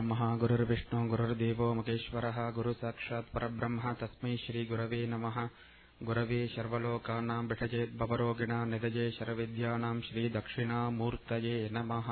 गुरुर्ब्रह्मा गुरुर्विष्णु गुरुर्देवो महेश्वरः गुरुसाक्षात् परब्रह्म तस्मै श्रीगुरवे नमः गुरवे सर्वलोकानां विषजेद्भवरोगिणा निधये शरविद्यानां ஸ்ரீதட்சிணாமூர்த்தயே நமः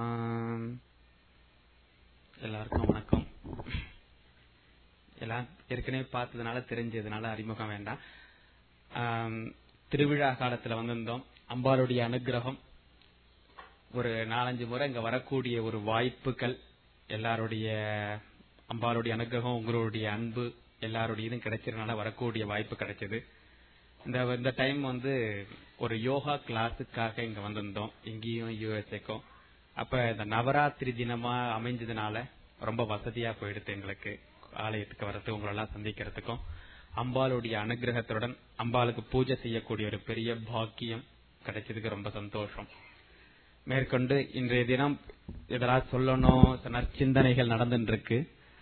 எல்லாருக்கும் வணக்கம் எல்லாம் ஏற்கனவே பார்த்ததுனால தெரிஞ்சதுனால அறிமுகம் வேண்டாம் ஆம், திருவிழா காலத்துல வந்திருந்தோம் அம்பாளுடைய அனுகிரகம் ஒரு நாலஞ்சு முறை இங்க வரக்கூடிய ஒரு வாய்ப்புகள் எல்லாருடைய அம்பாளுடைய அனுகிரகம் உங்களுடைய அன்பு எல்லாருடைய இதுவும் கிடைச்சதுனால வரக்கூடிய வாய்ப்பு கிடைச்சது இந்த இந்த டைம் வந்து ஒரு யோகா கிளாஸுக்காக இங்க வந்திருந்தோம் இங்கேயும் யூஎஸ்ஏக்கும் அப்ப இந்த நவராத்திரி தினமா அமைஞ்சதுனால ரொம்ப வசதியா போயிடுது எங்களுக்கு ஆலயத்துக்கு வரது உங்களெல்லாம் சந்திக்கிறதுக்கும் அம்பாளுடைய அனுகிரகத்துடன் அம்பாளுக்கு பூஜை செய்யக்கூடிய ஒரு பெரிய பாக்கியம் கிடைச்சதுக்கு ரொம்ப சந்தோஷம் மேற்கொண்டு இன்றைய தினம் இதெல்லாம் சொல்லணும் நற்சிந்தனைகள் நடந்துட்டு இருக்கு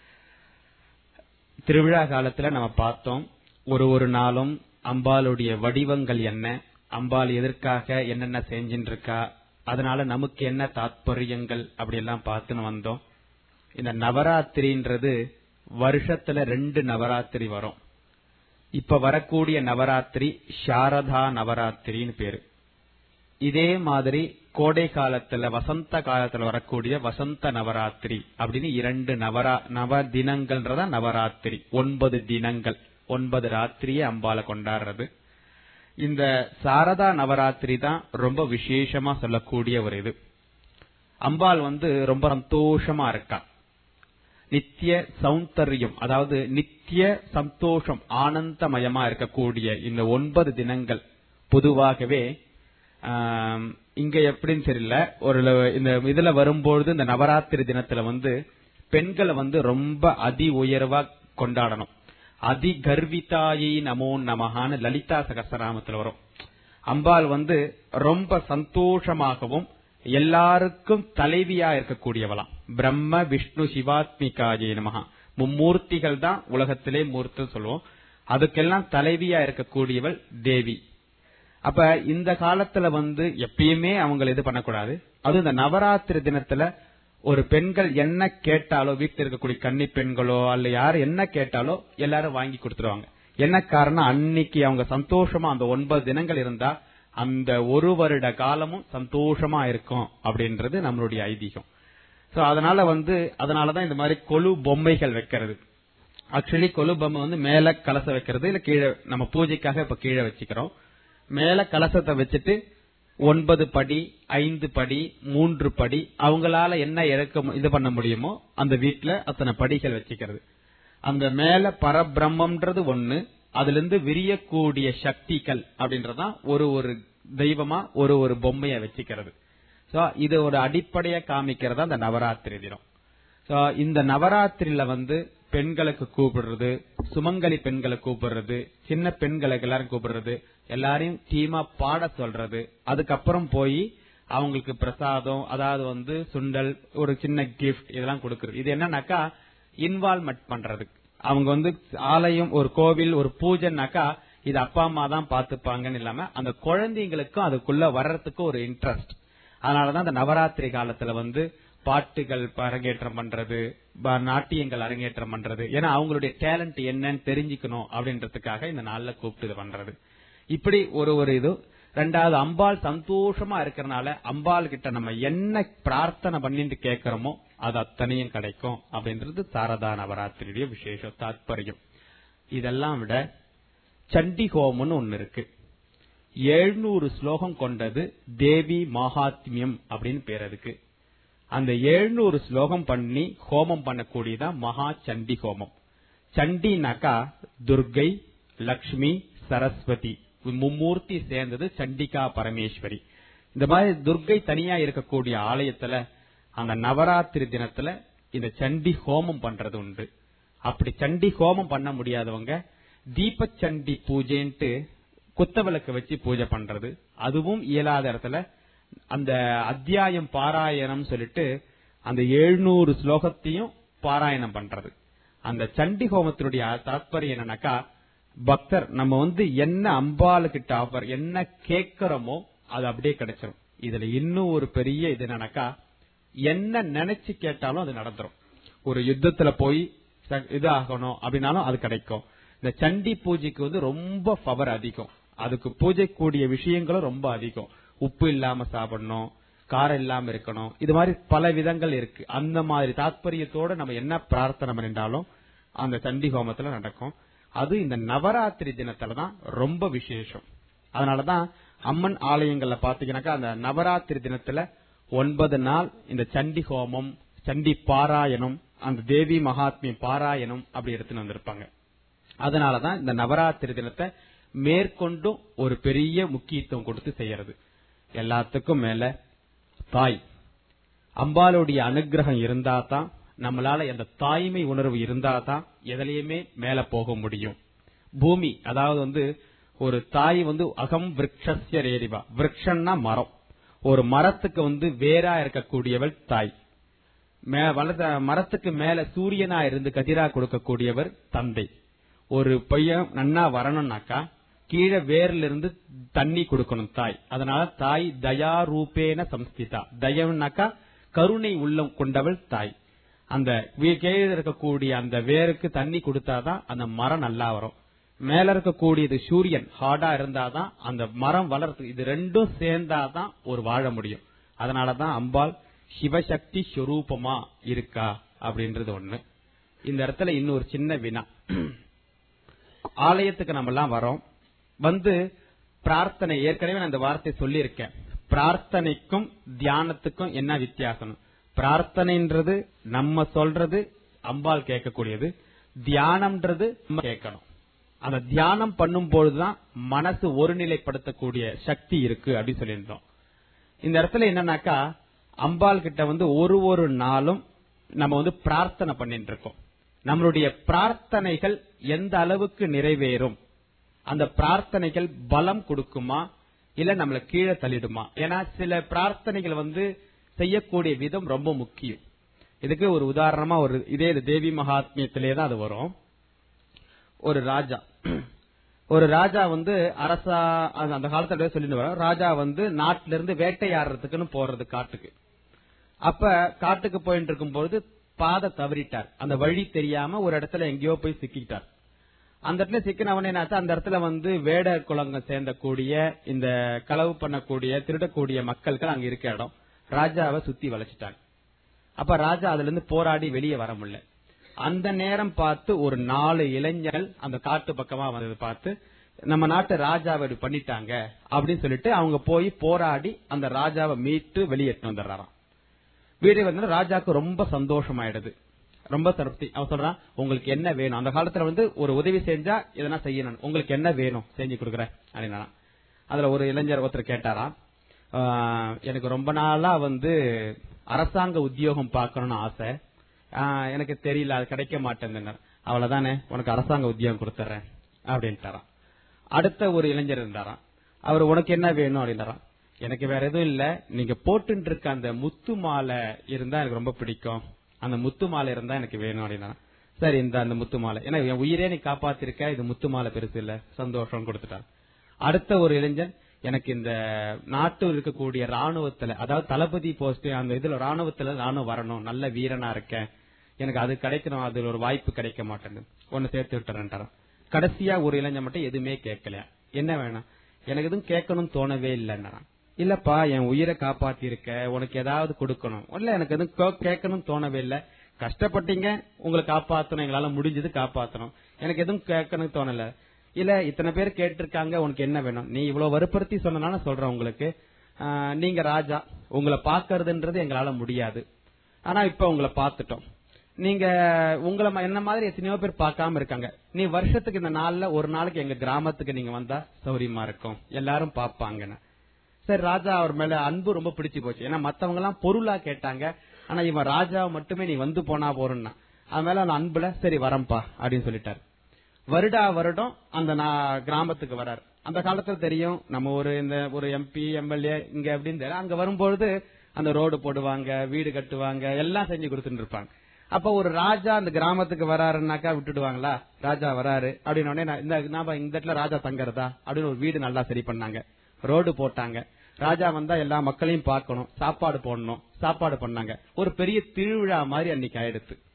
திருவிழா காலத்துல நம்ம பார்த்தோம் ஒரு ஒரு நாளும் அம்பாளுடைய வடிவங்கள் என்ன அம்பாள் எதற்காக என்னென்ன செஞ்சுட்டு இருக்கா அதனால நமக்கு என்ன தாத்பரியங்கள் அப்படி எல்லாம் பார்த்துன்னு வந்தோம் இந்த நவராத்திரின்றது வருஷத்துல ரெண்டு நவராத்திரி வரும் இப்ப வரக்கூடிய நவராத்திரி சாரதா நவராத்திரின்னு பேரு இதே மாதிரி கோடை காலத்துல வசந்த காலத்துல வரக்கூடிய வசந்த நவராத்திரி அப்படின்னு இரண்டு நவரா நவ தினங்கள்ன்றதா நவராத்திரி ஒன்பது தினங்கள் ஒன்பது ராத்திரியே அம்பால கொண்டாடுறது இந்த சாரதா நவராத்திரி தான் ரொம்ப விசேஷமா சொல்லக்கூடிய ஒரு இது அம்பாள் வந்து ரொம்ப சந்தோஷமா இருக்கா நித்திய சௌந்தர்யம் அதாவது நித்திய சந்தோஷம் ஆனந்தமயமா இருக்கக்கூடிய இந்த ஒன்பது தினங்கள் பொதுவாகவே ஆம், இங்க எப்படின்னு தெரியல ஒரு ல- இந்த இதுல வரும்பொழுது இந்த நவராத்திரி தினத்துல வந்து பெண்களை வந்து ரொம்ப அதி உயர்வா கொண்டாடணும் அதி கர்விதாயை நமோ நமகான்னு லலிதா சகசராமத்துல வரும் அம்பாள் வந்து ரொம்ப சந்தோஷமாகவும் எல்லாருக்கும் தலைவியா இருக்கக்கூடியவளாம் பிரம்ம விஷ்ணு சிவாத்மிகாஜே நமகா மும்மூர்த்திகள் தான் உலகத்திலே மூர்த்தி சொல்லுவோம் அதுக்கெல்லாம் தலைவியா இருக்கக்கூடியவள் தேவி அப்ப இந்த காலத்துல வந்து எப்பயுமே அவங்களை இது பண்ணக்கூடாது அது இந்த நவராத்திரி தினத்துல ஒரு பெண்கள் என்ன கேட்டாலோ வீட்டுல இருக்கக்கூடிய கன்னி பெண்களோ அல்ல யார் என்ன கேட்டாலோ எல்லாரும் வாங்கி கொடுத்துருவாங்க என்ன காரணம் அன்னைக்கு அவங்க சந்தோஷமா அந்த ஒன்பது தினங்கள் இருந்தா அந்த ஒரு வருட காலமும் சந்தோஷமா இருக்கும் அப்படின்றது நம்மளுடைய ஐதீகம் சோ அதனால வந்து அதனாலதான் இந்த மாதிரி கொலு பொம்மைகள் வைக்கிறது ஆக்சுவலி கொலு பொம்மை வந்து மேல கலசம் வைக்கிறது இல்ல கீழே நம்ம பூஜைக்காக இப்ப கீழே வச்சுக்கிறோம் மேல கலசத்தை வச்சுட்டு ஒன்பது படி ஐந்து படி மூன்று படி அவங்களால என்ன இறக்க மு- இது பண்ண முடியுமோ அந்த வீட்ல அத்தனை படிகள் வச்சுக்கிறது அந்த மேல பரபிரம்மம்ன்றது ஒண்ணு அதுல இருந்து விரியக்கூடிய சக்திகள் அப்படின்றதுதான் ஒரு ஒரு தெய்வமா ஒரு ஒரு பொம்மைய வச்சுக்கிறது சோ இது ஒரு அடிப்படையா காமிக்கிறதா அந்த நவராத்திரி தினம் சோ இந்த நவராத்திரியில வந்து பெண்களுக்கு கூப்பிடுறது சுமங்கலி பெண்களை கூப்பிடுறது சின்ன பெண்களுக்கு எல்லாரும் கூப்பிடுறது எல்லாரையும் டீமா பாட சொல்றது அதுக்கப்புறம் போய் அவங்களுக்கு பிரசாதம் அதாவது வந்து சுண்டல் ஒரு சின்ன கிஃப்ட் இதெல்லாம் கொடுக்கறது இது என்னன்னாக்கா இன்வால்வ்மெண்ட் பண்றது அவங்க வந்து ஆலயம் ஒரு கோவில் ஒரு பூஜைனாக்கா இது அப்பா அம்மா தான் பாத்துப்பாங்கன்னு இல்லாம அந்த குழந்தைங்களுக்கும் அதுக்குள்ள வர்றதுக்கு ஒரு இன்ட்ரெஸ்ட் அதனாலதான் அந்த நவராத்திரி காலத்துல வந்து பாட்டுகள் அரங்கேற்றம் பண்றது ப- நாட்டியங்கள் அரங்கேற்றம் பண்றது ஏன்னா அவங்களுடைய டேலண்ட் என்னன்னு தெரிஞ்சுக்கணும் அப்படின்றதுக்காக இந்த நாள்ல கூப்பிட்டு இது பண்றது இப்படி ஒரு ஒரு இது ரெண்டாவது அம்பாள் சந்தோஷமா இருக்கறனால அம்பாள் கிட்ட நம்ம என்ன பிரார்த்தனை பண்ணிட்டு கேட்கறோமோ அது அத்தனையும் கிடைக்கும் அப்படின்றது சாரதா நவராத்திரியுடைய விசேஷ தாத்பரியம் இதெல்லாம் விட சண்டி ஹோமம்னு ஒண்ணு இருக்கு எழுநூறு ஸ்லோகம் கொண்டது தேவி மகாத்மியம் அப்படின்னு பேர் அதுக்கு அந்த எழுநூறு ஸ்லோகம் பண்ணி ஹோமம் பண்ணக்கூடியதான் மகா சண்டி ஹோமம் சண்டினாக்கா துர்கை லக்ஷ்மி சரஸ்வதி மும்மூர்த்தி சேர்ந்தது சண்டிகா பரமேஸ்வரி இந்த மாதிரி துர்கை தனியா இருக்கக்கூடிய ஆலயத்துல அந்த நவராத்திரி தினத்துல இந்த சண்டி ஹோமம் பண்றது உண்டு அப்படி சண்டி ஹோமம் பண்ண முடியாதவங்க தீபச்சண்டி பூஜைன்ட்டு குத்தவிளக்கு வச்சு பூஜை பண்றது அதுவும் இயலாத இடத்துல அந்த அத்தியாயம் பாராயணம் சொல்லிட்டு அந்த எழுநூறு ஸ்லோகத்தையும் பாராயணம் பண்றது அந்த சண்டி ஹோமத்தினுடைய தாத்பரியம் என்னன்னாக்கா பக்தர் நம்ம வந்து என்ன அம்பாளுக்கிட்ட ஆஃபர் என்ன கேட்கிறோமோ அது அப்படியே கிடைச்சிரும் இதுல இன்னும் ஒரு பெரிய இது என்னன்னாக்கா என்ன நினைச்சு கேட்டாலும் அது நடந்துரும் ஒரு யுத்தத்துல போய் ச- இது ஆகணும் அப்படின்னாலும் அது கிடைக்கும் இந்த சண்டி பூஜைக்கு வந்து ரொம்ப பவர் அதிகம் அதுக்கு பூஜை கூடிய விஷயங்களும் ரொம்ப அதிகம் உப்பு இல்லாம சாப்பிடணும் காரம் இல்லாம இருக்கணும் இது மாதிரி பல விதங்கள் இருக்கு அந்த மாதிரி தாத்பரியத்தோட நம்ம என்ன பிரார்த்தனை பண்ணிட்டாலும் அந்த சண்டி ஹோமத்துல நடக்கும் அது இந்த நவராத்திரி தினத்துல தான் ரொம்ப விசேஷம் அதனாலதான் அம்மன் ஆலயங்கள்ல பாத்தீங்கன்னாக்கா அந்த நவராத்திரி தினத்துல ஒன்பது நாள் இந்த சண்டி ஹோமம் சண்டி பாராயணம் அந்த தேவி மகாத்மிய பாராயணம் அப்படி எடுத்துன்னு வந்திருப்பாங்க அதனாலதான் இந்த நவராத்திரி தினத்தை மேற்கொண்டும் ஒரு பெரிய முக்கியத்துவம் கொடுத்து செய்யறது எல்லாத்துக்கும் மேல தாய் அம்பாளுடைய அனுகிரகம் இருந்தா தான் நம்மளால அந்த தாய்மை உணர்வு இருந்தா தான் எதுலயுமே மேல போக முடியும் பூமி அதாவது வந்து ஒரு தாய் வந்து அகம் விரக்ஷஸ்ய ரேரிவா விரக்ஷன்னா மரம் ஒரு மரத்துக்கு வந்து வேரா இருக்கக்கூடியவள் தாய் மே- வலது மரத்துக்கு மேல சூரியனா இருந்து கதிரா கொடுக்கக்கூடியவர் தந்தை ஒரு பையன் நன்னா வரணும்னாக்கா கீழே வேர்ல இருந்து தண்ணி கொடுக்கணும் தாய் அதனால தாய் தயா ரூபேன சம்ஸ்திதா தயவுனாக்கா கருணை உள்ளம் கொண்டவள் தாய் அந்த வீ- கீழே இருக்கக்கூடிய அந்த வேருக்கு தண்ணி கொடுத்தாதான் அந்த மரம் நல்லா வரும் மேல இருக்கக்கூடியது சூரியன் ஹார்டா இருந்தாதான் அந்த மரம் வளர்த்து இது ரெண்டும் சேர்ந்தாதான் ஒரு வாழ முடியும் அதனாலதான் அம்பாள் சிவசக்தி ஸ்வரூபமா இருக்கா அப்படின்றது ஒண்ணு இந்த இடத்துல இன்னொரு சின்ன வினா ஆலயத்துக்கு நம்ம எல்லாம் வரோம் வந்து பிரார்த்தனை ஏற்கனவே நான் இந்த வார்த்தை சொல்லியிருக்கேன் பிரார்த்தனைக்கும் தியானத்துக்கும் என்ன வித்தியாசம் பிரார்த்தனைன்றது நம்ம சொல்றது அம்பாள் கேட்கக்கூடியது தியானம்ன்றது நம்ம கேட்கணும் அந்த தியானம் பண்ணும் பொழுதுதான் மனசு ஒருநிலைப்படுத்தக்கூடிய சக்தி இருக்கு அப்படின்னு சொல்லியிருந்தோம் இந்த இடத்துல என்னன்னாக்கா அம்பாள் கிட்ட வந்து ஒரு ஒரு நாளும் நம்ம வந்து பிரார்த்தனை பண்ணிட்டு இருக்கோம் நம்மளுடைய பிரார்த்தனைகள் எந்த அளவுக்கு நிறைவேறும் அந்த பிரார்த்தனைகள் பலம் கொடுக்குமா இல்ல நம்மள கீழே தள்ளிடுமா ஏன்னா சில பிரார்த்தனைகள் வந்து செய்யக்கூடிய விதம் ரொம்ப முக்கியம் இதுக்கு ஒரு உதாரணமா ஒரு இதே இது தேவி மகாத்மியத்திலே தான் அது வரும் ஒரு ராஜா ஒரு ராஜா வந்து அரசா அந்த- அந்த காலத்துல சொல்லிட்டு வரோம் ராஜா வந்து நாட்டில இருந்து வேட்டையாடுறதுக்குன்னு போறது காட்டுக்கு அப்ப காட்டுக்கு போயிட்டு இருக்கும்போது பாதை தவறிட்டார் அந்த வழி தெரியாம ஒரு இடத்துல எங்கேயோ போய் சிக்கிட்டார் அந்த இடத்துல சிக்கினவனே என்னாச்சு அந்த இடத்துல வந்து வேட குலங்க சேர்ந்த கூடிய இந்த களவு பண்ணக்கூடிய திருடக்கூடிய மக்கள்கள் அங்க இருக்க இடம் ராஜாவை சுத்தி வளைச்சிட்டாங்க அப்ப ராஜா அதுல இருந்து போராடி வெளியே வர முடியல அந்த நேரம் பார்த்து ஒரு நாலு இளைஞர்கள் அந்த காட்டு பக்கமா வந்தது பார்த்து நம்ம நாட்டு ராஜாவை இப்படி பண்ணிட்டாங்க அப்படின்னு சொல்லிட்டு அவங்க போய் போராடி அந்த ராஜாவை மீட்டு வெளியேற்று வந்துடுறாராம் வீடு வந்து ராஜாக்கு ரொம்ப சந்தோஷமாயிடுது ரொம்ப திருப்தி அவன் சொல்றான் உங்களுக்கு என்ன வேணும் அந்த காலத்துல வந்து ஒரு உதவி செஞ்சா எதனா செய்யணும் உங்களுக்கு என்ன வேணும் செஞ்சு கொடுக்குறேன் அப்படின்னா அதுல ஒரு இளைஞர் ஒருத்தர் கேட்டாராம் "ஆஹ், எனக்கு ரொம்ப நாளா வந்து அரசாங்க உத்தியோகம் பார்க்கணும்னு ஆசை ஆஹ், எனக்கு தெரியல அது கிடைக்க மாட்டேங்குது அவ்வளவுதானே உனக்கு அரசாங்க உத்தியோகம் கொடுத்துறேன் அப்படின்ட்டாராம் அடுத்த ஒரு இளைஞர் இருந்தாராம் அவர் உனக்கு என்ன வேணும் அப்படின்னாராம் எனக்கு வேற எதுவும் இல்ல நீங்க போட்டுட்டு இருக்க அந்த முத்து மாலை இருந்தா எனக்கு ரொம்ப பிடிக்கும் அந்த முத்து மாலை இருந்தா எனக்கு வேணும் அப்படின்னா சரி இந்த அந்த முத்து மாலை ஏன்னா என் உயிரே நீ காப்பாத்திருக்க இது முத்து மாலை பெருசு இல்ல சந்தோஷம் கொடுத்துட்டார் அடுத்த ஒரு இளைஞன் எனக்கு இந்த நாட்டில் இருக்கக்கூடிய ராணுவத்துல அதாவது தளபதி போஸ்ட் அந்த இதுல ராணுவத்துல நானும் வரணும் நல்ல வீரனா இருக்கேன் எனக்கு அது கிடைக்கணும் அது ஒரு வாய்ப்பு கிடைக்க மாட்டேங்குது ஒன்னு சேர்த்து விட்டுறேன்ட்டாராம் கடைசியா ஒரு இளைஞன் மட்டும் எதுவுமே கேட்கல என்ன வேணும் எனக்கு எதுவும் கேட்கணும்னு தோணவே இல்லைன்னா இல்லப்பா என் உயிரை காப்பாத்தி இருக்க உனக்கு ஏதாவது கொடுக்கணும் இல்ல எனக்கு எதுவும் கே- கேட்கணும்னு தோணவே இல்ல கஷ்டப்பட்டீங்க உங்களை காப்பாத்தணும் எங்களால முடிஞ்சது காப்பாத்தணும் எனக்கு எதுவும் கேட்கணும்னு தோணல இல்ல இத்தனை பேர் கேட்டிருக்காங்க உனக்கு என்ன வேணும் நீ இவ்வளவு வற்புறுத்தி சொன்னனால சொல்றேன் உங்களுக்கு ஆஹ், நீங்க ராஜா உங்களை பாக்குறதுன்றது எங்களால முடியாது ஆனா இப்ப உங்களை பார்த்துட்டோம் நீங்க உங்களை ம- என்ன மாதிரி எத்தனையோ பேர் பார்க்காம இருக்காங்க நீ வருஷத்துக்கு இந்த நாள்ல ஒரு நாளைக்கு எங்க கிராமத்துக்கு நீங்க வந்தா சௌரியமா இருக்கும் எல்லாரும் பாப்பாங்கன்னு சரி ராஜா அவர் மேல அன்பு ரொம்ப பிடிச்சு போச்சு ஏன்னா மத்தவங்க எல்லாம் பொருளா கேட்டாங்க ஆனா இவன் ராஜா மட்டுமே நீ வந்து போனா போறேன்னா அது மேல அந்த அன்புல சரி வரம்பா அப்படின்னு சொல்லிட்டாரு வருடா வருடம் அந்த நா- கிராமத்துக்கு வராரு அந்த காலத்துல தெரியும் நம்ம ஒரு இந்த ஒரு எம்பி எம்எல்ஏ இங்க அப்படின்னு தெரியும். அங்க வரும்பொழுது அந்த ரோடு போடுவாங்க வீடு கட்டுவாங்க எல்லாம் செஞ்சு கொடுத்துட்டு இருப்பாங்க அப்ப ஒரு ராஜா அந்த கிராமத்துக்கு வராருன்னாக்கா விட்டுடுவாங்களா ராஜா வராரு அப்படின்னு உடனே நான் இந்த நாம இந்த இடத்துல ராஜா தங்கறதா அப்படின்னு ஒரு வீடு நல்லா சரி பண்ணாங்க ரோடு போட்டாங்க ராஜா வந்தா எல்லா மக்களையும் பார்க்கணும் சாப்பாடு போடணும் சாப்பாடு பண்ணாங்க ஒரு பெரிய திருவிழா மாதிரி அன்னைக்கு ஆயிடுத்து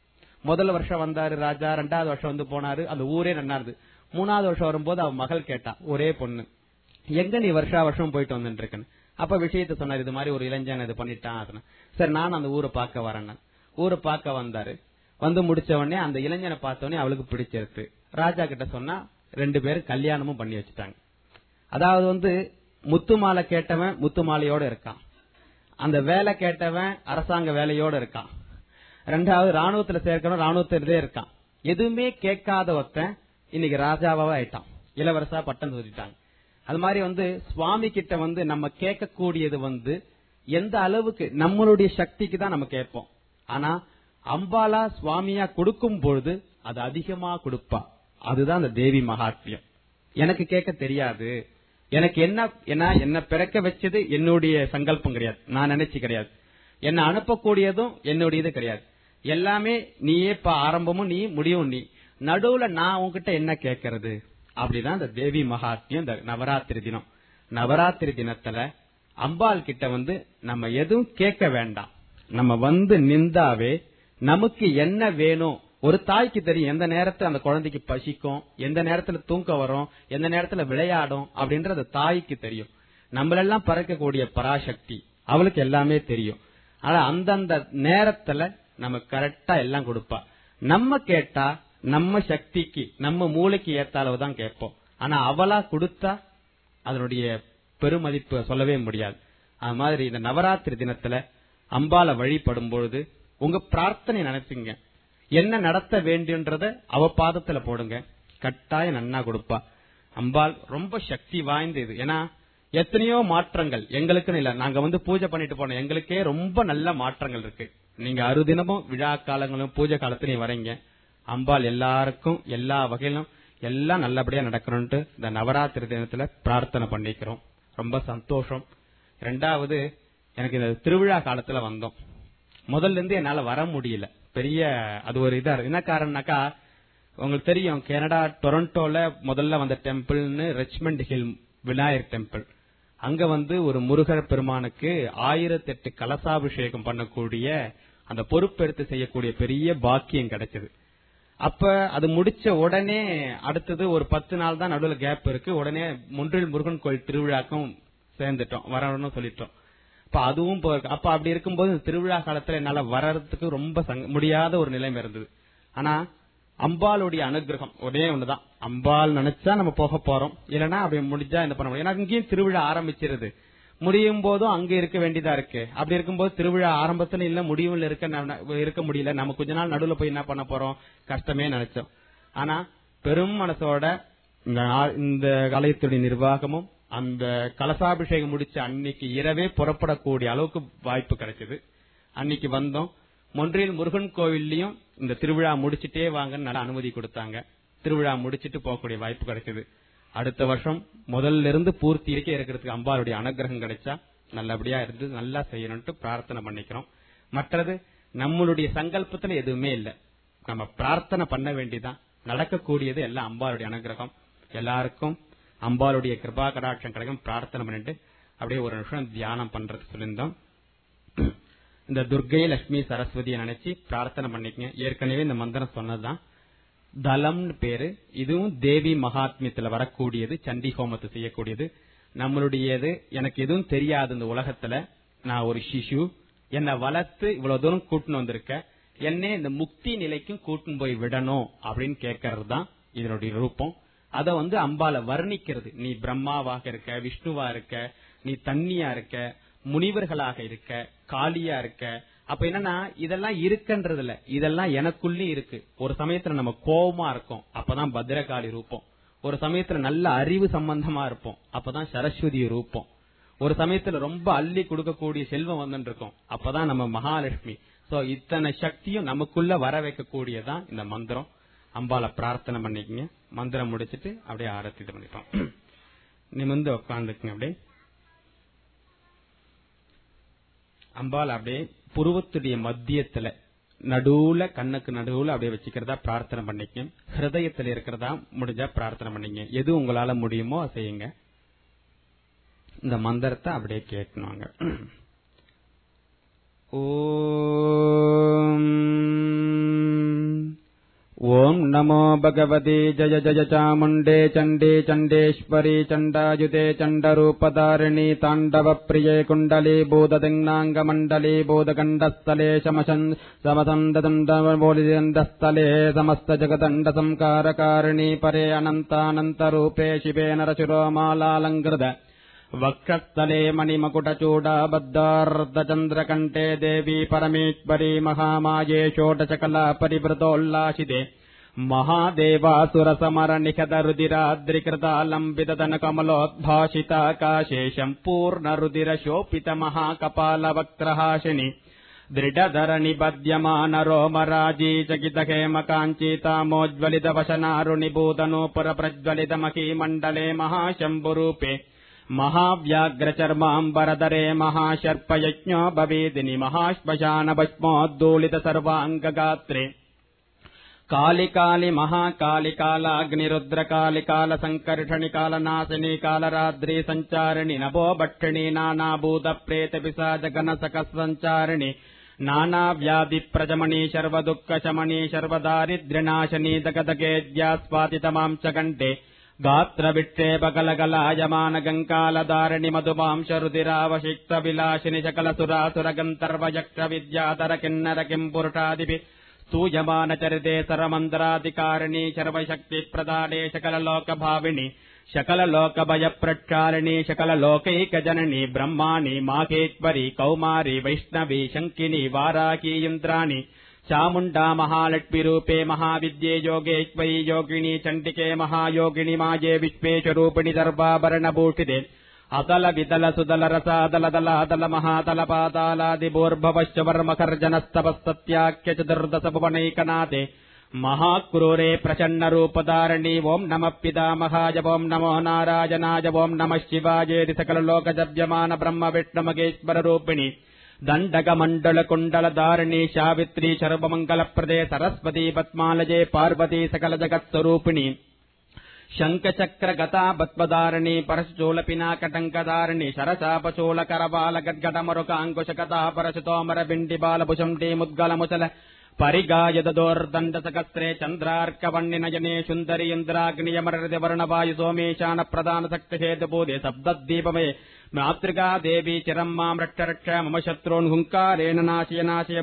முதல் வருஷம் வந்தாரு ராஜா ரெண்டாவது வருஷம் வந்து போனாரு அந்த ஊரே நன்னாருது மூணாவது வருஷம் வரும்போது அவ மகள் கேட்டா ஒரே பொண்ணு எங்க நீ வருஷா வருஷம் போயிட்டு வந்துட்டு இருக்கேன்னு அப்ப விஷயத்த சொன்னார் இது மாதிரி ஒரு இளைஞன் இது பண்ணிட்டான் அதுன்னு. சரி நான் அந்த ஊரை பார்க்க வரேன் ஊரை பார்க்க வந்தாரு வந்து முடிச்ச உடனே அந்த இளைஞனை பார்த்த உடனே அவளுக்கு பிடிச்சிருக்கு ராஜா கிட்ட சொன்னா ரெண்டு பேரும் கல்யாணமும் பண்ணி வச்சுட்டாங்க அதாவது வந்து முத்துமாலை கேட்டவன் முத்துமாலையோட இருக்கான் அந்த வேலை கேட்டவன் அரசாங்க வேலையோட இருக்கான் ரெண்டாவது ராணுவத்துல சேர்க்கணும் ராணுவத்திலே இருக்கான் எதுவுமே கேட்காத ஒருத்தன் இன்னைக்கு ராஜாவாவே ஆயிட்டான் இளவரசா பட்டம் சூட்டிட்டாங்க அது மாதிரி வந்து சுவாமி கிட்ட வந்து நம்ம கேட்கக்கூடியது வந்து எந்த அளவுக்கு நம்மளுடைய சக்திக்கு தான் நம்ம கேட்போம் ஆனா அம்பாலா சுவாமியா கொடுக்கும் பொழுது அது அதிகமா கொடுப்பா அதுதான் அந்த தேவி மகாத்மியம் எனக்கு கேட்க தெரியாது எனக்கு என்ன என்ன என்ன பிறக்க வச்சது என்னுடைய சங்கல்பம் கிடையாது நான் நினைச்சு கிடையாது என்ன அனுப்பக்கூடியதும் என்னுடையது கிடையாது எல்லாமே நீயே இப்ப ஆரம்பமும் நீ முடியும் நீ நடுவுல நான் உன்கிட்ட என்ன கேட்கறது அப்படிதான் இந்த தேவி மகாத்மியம் இந்த நவராத்திரி தினம் நவராத்திரி தினத்துல அம்பாள் கிட்ட வந்து நம்ம எதுவும் கேட்க வேண்டாம் நம்ம வந்து நின்றாவே நமக்கு என்ன வேணும் ஒரு தாய்க்கு தெரியும் எந்த நேரத்துல அந்த குழந்தைக்கு பசிக்கும் எந்த நேரத்துல தூக்கம் வரும் எந்த நேரத்துல விளையாடும் அப்படின்றது அந்த தாய்க்கு தெரியும் நம்மளெல்லாம் பறக்கக்கூடிய பராசக்தி அவளுக்கு எல்லாமே தெரியும் ஆனா அந்தந்த நேரத்துல நம்ம கரெக்டா எல்லாம் கொடுப்பா நம்ம கேட்டா நம்ம சக்திக்கு நம்ம மூளைக்கு ஏத்த அளவு தான் கேட்போம் ஆனா அவளா கொடுத்தா அதனுடைய பெருமதிப்பு சொல்லவே முடியாது அது மாதிரி இந்த நவராத்திரி தினத்துல அம்பால வழிபடும் பொழுது உங்க பிரார்த்தனை நினைச்சுங்க என்ன நடத்த வேண்டும்ன்றத அவ பாதத்துல போடுங்க கட்டாயம் நன்னா கொடுப்பா அம்பாள் ரொம்ப சக்தி வாய்ந்த இது ஏன்னா எத்தனையோ மாற்றங்கள் எங்களுக்குன்னு இல்ல நாங்க வந்து பூஜை பண்ணிட்டு போனோம் எங்களுக்கே ரொம்ப நல்ல மாற்றங்கள் இருக்கு நீங்க அறுதினமும் விழா காலங்களும் பூஜை காலத்திலையும் வரீங்க அம்பாள் எல்லாருக்கும் எல்லா வகையிலும் எல்லாம் நல்லபடியா நடக்கணும்ட்டு இந்த நவராத்திரி தினத்துல பிரார்த்தனை பண்ணிக்கிறோம் ரொம்ப சந்தோஷம் ரெண்டாவது எனக்கு இந்த திருவிழா காலத்துல வந்தோம் முதல்ல இருந்து என்னால வர முடியல பெரிய அது ஒரு இதா இருக்கு. என்ன காரணம்னாக்கா உங்களுக்கு தெரியும் கனடா டொரண்டோல முதல்ல வந்த டெம்பிள்னு ரெச்மண்ட் ஹில் விநாயகர் டெம்பிள் அங்க வந்து ஒரு முருகர் பெருமானுக்கு ஆயிரத்தி எட்டு கலசாபிஷேகம் பண்ணக்கூடிய அந்த பொறுப்பெடுத்து செய்யக்கூடிய பெரிய பாக்கியம் கிடைச்சது அப்ப அது முடிச்ச உடனே அடுத்தது ஒரு பத்து நாள் தான் நடுவுல கேப் இருக்கு உடனே முன்றில் முருகன் கோயில் திருவிழாக்கும் சேர்ந்துட்டோம் வரணும்னு சொல்லிட்டோம் அப்ப அதுவும் போ- அப்ப அப்படி இருக்கும்போது இந்த திருவிழா காலத்துல என்னால வர்றதுக்கு ரொம்ப சங்க- முடியாத ஒரு நிலைமை இருந்தது ஆனா அம்பாளுடைய அனுகிரகம் ஒரே ஒண்ணுதான் அம்பாள் நினைச்சா நம்ம போக போறோம் இல்லனா அப்படி முடிஞ்சா என்ன பண்ண முடியும் ஏன்னா இங்கேயும் திருவிழா ஆரம்பிச்சிருது முடியும் போதும் அங்க இருக்க வேண்டியதா இருக்கு அப்படி இருக்கும்போது திருவிழா ஆரம்பத்துல இல்ல முடிவுல இருக்க ந- இருக்க முடியல நம்ம கொஞ்ச நாள் நடுவுல போய் என்ன பண்ண போறோம் கஷ்டமே நினைச்சோம் ஆனா பெரும் மனசோட இந்த ஆ- இந்த ஆலயத்துடைய நிர்வாகமும் அந்த கலசாபிஷேகம் முடிச்ச அன்னைக்கு இரவே புறப்படக்கூடிய அளவுக்கு வாய்ப்பு கிடைச்சது அன்னைக்கு வந்தோம் மொன்றியல் முருகன் கோவில்லையும் இந்த திருவிழா முடிச்சிட்டே வாங்கன்னு நல்ல அனுமதி கொடுத்தாங்க திருவிழா முடிச்சிட்டு போகக்கூடிய வாய்ப்பு கிடைச்சது அடுத்த வருஷம் முதல்ல இருந்து பூர்த்தி இருக்க இருக்கிறதுக்கு அம்பாளுடைய அனுகிரகம் கிடைச்சா நல்லபடியா இருந்து நல்லா செய்யணும்ட்டு பிரார்த்தனை பண்ணிக்கிறோம் மற்றது நம்மளுடைய சங்கல்பத்துல எதுவுமே இல்ல நம்ம பிரார்த்தனை பண்ண வேண்டியதான் நடக்கக்கூடியது எல்லாம் அம்பாளுடைய அனுகிரகம் எல்லாருக்கும் அம்பாளுடைய கிருபா கடாட்சம் கிடைக்கும் பிரார்த்தனை பண்ணிட்டு அப்படியே ஒரு நிமிஷம் தியானம் பண்றது சொல்லியிருந்தோம் இந்த துர்கை லட்சுமி சரஸ்வதியை நினைச்சு பிரார்த்தனை பண்ணிக்கங்க ஏற்கனவே இந்த மந்திரம் சொன்னதுதான் தலம்னு பேரு இதுவும் தேவி மகாத்மியத்துல வரக்கூடியது சண்டி ஹோமத்தை செய்யக்கூடியது நம்மளுடையது எனக்கு எதுவும் தெரியாது இந்த உலகத்துல நான் ஒரு சிசு என்னை வளர்த்து இவ்வளவு தூரம் கூட்டின்னு வந்திருக்க என்னை இந்த முக்தி நிலைக்கும் கூட்டின்னு போய் விடணும் அப்படின்னு கேட்கறது தான் இதனுடைய ரூபம் அத வந்து அம்பால வர்ணிக்கிறது நீ பிரம்மாவாக இருக்க விஷ்ணுவா இருக்க நீ தண்ணியா இருக்க முனிவர்களாக இருக்க காளியா இருக்க அப்ப என்னன்னா இதெல்லாம் இருக்குன்றதுல இதெல்லாம் எனக்குள்ளே இருக்கு ஒரு சமயத்துல நம்ம கோபமா இருக்கோம் அப்பதான் பத்ரகாளி ரூபம் ஒரு சமயத்துல நல்ல அறிவு சம்பந்தமா இருப்போம் அப்பதான் சரஸ்வதி ரூபம் ஒரு சமயத்துல ரொம்ப அள்ளி கொடுக்கக்கூடிய செல்வம் வந்துட்டு இருக்கும் அப்பதான் நம்ம மகாலட்சுமி சோ இத்தனை சக்தியும் நமக்குள்ள வர வைக்கக்கூடியதான் இந்த மந்திரம் அம்பால பிரார்த்தனை பண்ணிக்கங்க மந்திரம் முடிச்சிட்டு அப்படியே ஆரத்தி இது பண்ணிப்போம் நிமிந்து உட்காந்துக்குங்க அப்படியே அம்பாள் அப்படியே புருவத்துடைய மத்தியத்துல நடுவுல கண்ணுக்கு நடுவுல அப்படியே வச்சுக்கிறதா பிரார்த்தனை பண்ணிக்கங்க ஹிருதயத்துல இருக்கிறதா முடிஞ்சா பிரார்த்தனை பண்ணிங்க எது உங்களால முடியுமோ அதை செய்யுங்க இந்த மந்திரத்தை அப்படியே கேட்கணுங்க ஓம் ॐ नमो भगवते जय जय चामुण्डे चण्डे चण्डेश्वरी चण्डायुते चण्डरूपधारिणि ताण्डवप्रिये कुण्डले बोधदिङ्नाङ्गमण्डले बोधगण्डस्थले शमशन् समसन्ददण्डस्थले समस्तजगदण्डसंकारकारिणि परे अनन्तानन्तरूपे शिवे नरशिरोमालालङ्कृत वक्षस्थले मणिमकुटचूडाबद्धार्धचन्द्रकण्ठे देवी परमेश्वरी महामाये षोडशकला परिवृतोल्लासिते महादेवासुरसमरनिखतरुदिराद्रिकृतालम्बिततनकमलोद्भाषिताकाशेषम् पूर्णरुदिरशोपितमहाकपालवक्त्रहासिनि दृढधरणिपद्यमानरोमराजीचकितहेमकाञ्चितामोज्ज्वलितवशनारुनिभूतनूपुरप्रज्वलितमहीमण्डले महाशम्भुरूपे महाव्याघ्रचर्माम्बरधरे महाशर्पयज्ञो भवेदिनि महाश्मशानभस्मोद्दोलित सर्वाङ्गगात्रे कालिकालि महाकालिकालाग्निरुद्रकालिकालसङ्कर्षणि कालनाशिनि कालराद्रि सञ्चारिणि नभो भक्षिणि नानाभूतप्रेतपिशाचगणसकसञ्चारिणि नानाव्याधिप्रजमणि शर्वदुःखशमणि शर्वदारिद्र्यनाशनि दगदगेद्यास्वादितमाम् च कण्ठे गात्रविक्षेपकलकलायमानगङ्कालधारिणि मधुमांशरुदिरावशिक्तविलासिनि सकलसुरासुरगन्तर्वयक्षविद्याधर किन्नर किम् पुरुषादिभिः स्तूयमानचरिते सरमन्त्राधिकारिणि सर्वशक्तिप्रदाने सकललोकभाविनि सकललोकभयप्रक्षालिनि सकललोकैकजननि ब्रह्माणि माहेश्वरि कौमारि वैष्णवी शङ्किनि वाराकी यन्त्राणि चामुण्डा महालक्ष्मीरूपे महाविद्ये योगेश्वरी योगिनी चण्डिके महायोगिनि माये विश्वेशरूपिणि सर्वाभरणभूषिते अतल वितल सुदल रसादल दलादल महातल पातालादिभोर्भवश्च वर्मकर्जनस्तपस्तत्याख्य चतुर्दश भुवनैकनाथे महाक्रूरे प्रचण्डरूपधारिणि ॐ नमः पितामहाय ॐ नमो नारायणाय ॐ नमः शिवायेति सकललोकजव्यमान ब्रह्म विष्णुमगेश्वररूपिणि दण्डकमण्डलकुण्डलधारिणि सावित्री सर्वमङ्गलप्रदे सरस्वती पद्मालये पार्वती सकलजगत्स्वरूपिणि शङ्खचक्रगता बत्वधारिणि परशुचोलपिनाकटङ्कधारिणि शरसापचोलकरबालगद्गडमरुकाङ्कुशकथा परशुतोमरबिण्डिबालभुषण्डीमुद्गलमुचल परिगायदोर्दण्डसकस्त्रे चन्द्रार्कवण्यनयने सुन्दरि इन्द्राग्नियमरदिवर्णवायु सोमेशान प्रधानशक्तिहेतुपूजे सप्तद्दीपमे मातृका देवी चिरम् माम् रक्ष रक्ष मम शत्रून् हुङ्कारेण नाशय नाशय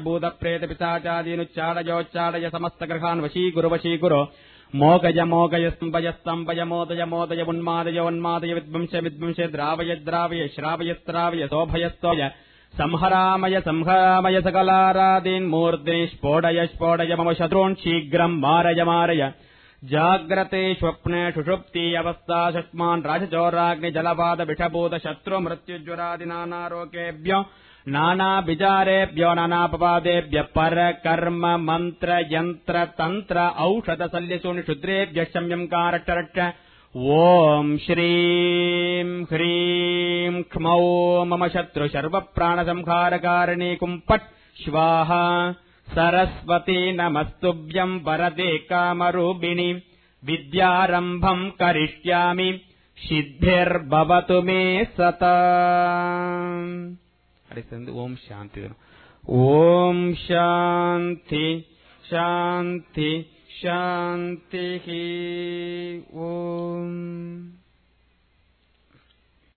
भूतप्रेतपिशाचादीनुच्चाडयोच्चाडय समस्तगृहान् वशीकुरु वशीकुरु मोगय मोगय स्तम्भय स्तम्भय मोदय मोदय उन्मादय उन्मादय विद्वंश विद्वंश द्रावय द्रावय श्रावय स्त्रावय शोभय स्तोय संहरामय संहरामय सकलारादीन्मूर्ध्नि स्फोडय स्फोडय मम शत्रून् शीघ्रम् मारय मारय जाग्रते स्वप्ने सुषुप्ति अवस्थाशस्मान् राजचोराग्नि जलपाद विषभूत शत्रु मृत्युज्वरादिनानारोगेभ्यो नानाविचारेभ्यो नानापवादेभ्य पर कर्म मन्त्र यन्त्र तन्त्र औषध शल्यसूनि क्षुद्रेभ्यः शम्यम् कारट्टरट्ट ॐ श्रीं ह्रीं क्ष्मौ मम शत्रु सर्वप्राणसंहारकारिणी कुम्पट् स्वाहा सरस्वती नमस्तुभ्यम् वरदे कामरूपिणि विद्यारम्भम् करिष्यामि सिद्धिर्भवतु मे सता அடுத்து ஓம் சாந்தி வரும் ஓம் சாந்தி சாந்தி சாந்தி ஓம்